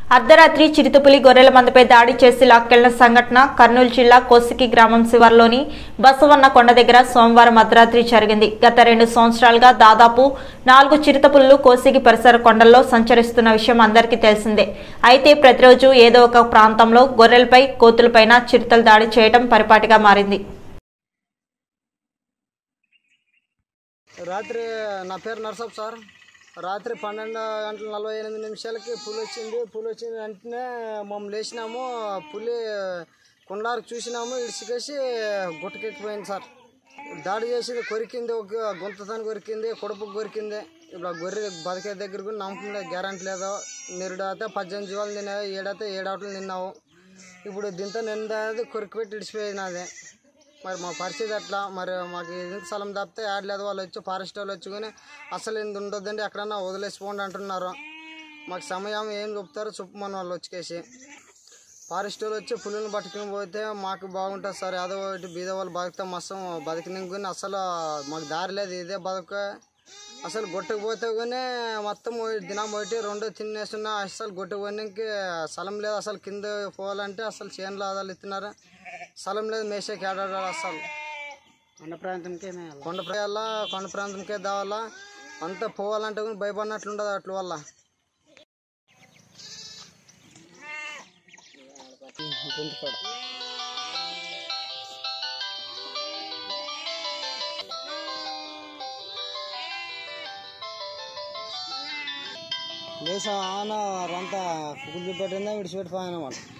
అర్ధరాత్రి చిరుతపులి గొర్రెల మందపై దాడి చేసి లాక్కెళ్లిన సంఘటన కర్నూలు జిల్లా కోసికి గ్రామం శివార్లోని బసవన్న కొండ దగ్గర సోమవారం అర్ధరాత్రి జరిగింది గత రెండు సంవత్సరాలుగా దాదాపు నాలుగు చిరుతపులులు కోసికి పరిసర కొండల్లో సంచరిస్తున్న విషయం అందరికీ తెలిసిందే అయితే ప్రతిరోజు ఏదో ఒక ప్రాంతంలో గొర్రెలపై కోతులపైన చిరుతలు దాడి చేయడం పరిపాటిగా మారింది రాత్రి నా పేరు నరసప్ సార్ రాత్రి పన్నెండు గంటల నలభై ఎనిమిది నిమిషాలకి పులి వచ్చింది పులి వచ్చిన వెంటనే మమ్మల్ని లేచినాము పులి కొండారికి చూసినాము ఇడిచికేసి గుట్టకెక్కిపోయింది సార్ దాడి చేసింది కొరికింది ఒక గుంతతాన్ని కొరికింది కొడుపుకి కొరికింది ఇప్పుడు ఆ గొర్రె బతికే దగ్గర కూడా నమ్మకం లేదు గ్యారంటీ లేదు నిరుడు అయితే పద్దెనిమిది జీవాలు తిన్నాయి ఏడైతే ఏడాటలు తిన్నావు ఇప్పుడు దీంతో నిందాది కొరికి పెట్టి ఇడిచిపోయినది మరి మా పరిస్థితి అట్లా మరి మాకు ఇంత స్థలం తప్పితే ఆడలేదు వాళ్ళు వచ్చి ఫారెస్ట్ వాళ్ళు వచ్చి కానీ అసలు ఇంత ఉండొద్దండి ఎక్కడన్నా వదిలేసిపోండి అంటున్నారు మాకు సమయం ఏం చెప్తారో చెప్పమని వాళ్ళు వచ్చేసి ఫారెస్ట్ వాళ్ళు వచ్చి పులులను పట్టుకుని పోతే మాకు బాగుంటుంది సార్ ఏదో ఒకటి బీద వాళ్ళు బతికితే మస్తు బతికిన అసలు మాకు దారి లేదు ఇదే బతుక అసలు గొట్టుకు పోతే కానీ మొత్తం ఓ- దినం ఒకటి రెండు తినేస్తున్నా అసలు గొట్టుకు పోనీకి స్థలం లేదు అసలు కింద పోవాలంటే అసలు చేనులు ఆదాలు ఇస్తున్నారు స్థలం లేదు మేసేకి ఆడాడు అసలు కొండ ప్రాంతంకే కొండ ప్రాయాల కొండ ప్రాంతంకే దావాలా అంతా పోవాలంటే కూడా భయపడినట్లుండదు అట్ల వల్ల గుంటుకాడు లేసా ఆన అంతా కుకులు పెట్టిందా విడిచిపెట్టిపోయినా వాళ్ళు